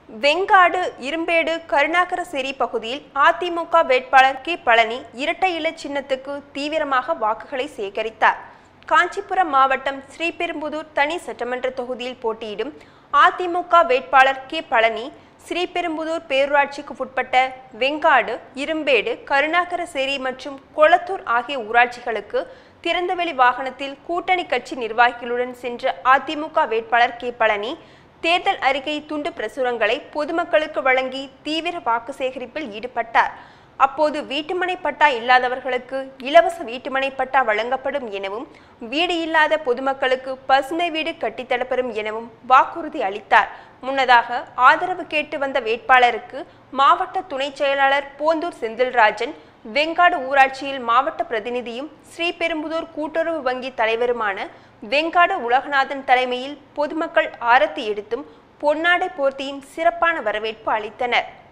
வெங்காடு இரும்பேடு கருணாகரசேரி பகுதியில் அதிமுக வேட்பாளர் கே பழனி இரட்டை இல சின்னத்துக்கு தீவிரமாக வாக்குகளை சேகரித்தார் காஞ்சிபுரம் மாவட்டம் ஸ்ரீபெரும்புதூர் தனி சட்டமன்ற தொகுதியில் போட்டியிடும் அதிமுக வேட்பாளர் கே பழனி ஸ்ரீபெரும்புதூர் பேரூராட்சிக்கு உட்பட்ட வெங்காடு இரும்பேடு கருணாகரசேரி மற்றும் கொளத்தூர் ஆகிய ஊராட்சிகளுக்கு திறந்தவெளி வாகனத்தில் கூட்டணி கட்சி நிர்வாகிகளுடன் சென்ற அதிமுக வேட்பாளர் கே பழனி தேர்தல் அறிக்கை துண்டு பிரசுரங்களை பொதுமக்களுக்கு வழங்கி தீவிர வாக்கு சேகரிப்பில் ஈடுபட்டார் அப்போது வீட்டுமனை பட்டா இல்லாதவர்களுக்கு இலவச வீட்டுமனை பட்டா வழங்கப்படும் எனவும் வீடு இல்லாத பொதுமக்களுக்கு பசுமை வீடு கட்டித்தரப்படும் எனவும் வாக்குறுதி அளித்தார் முன்னதாக ஆதரவு கேட்டு வந்த வேட்பாளருக்கு மாவட்ட துணைச் செயலாளர் போந்தூர் செந்தில்ராஜன் வெங்காடு ஊராட்சியில் மாவட்ட பிரதிநிதியும் ஸ்ரீபெரும்புதூர் கூட்டுறவு வங்கி தலைவருமான வெங்காடு உலகநாதன் தலைமையில் பொதுமக்கள் ஆரத்தி எடுத்தும் பொன்னாடை போர்த்தியும் சிறப்பான வரவேற்பு அளித்தனர்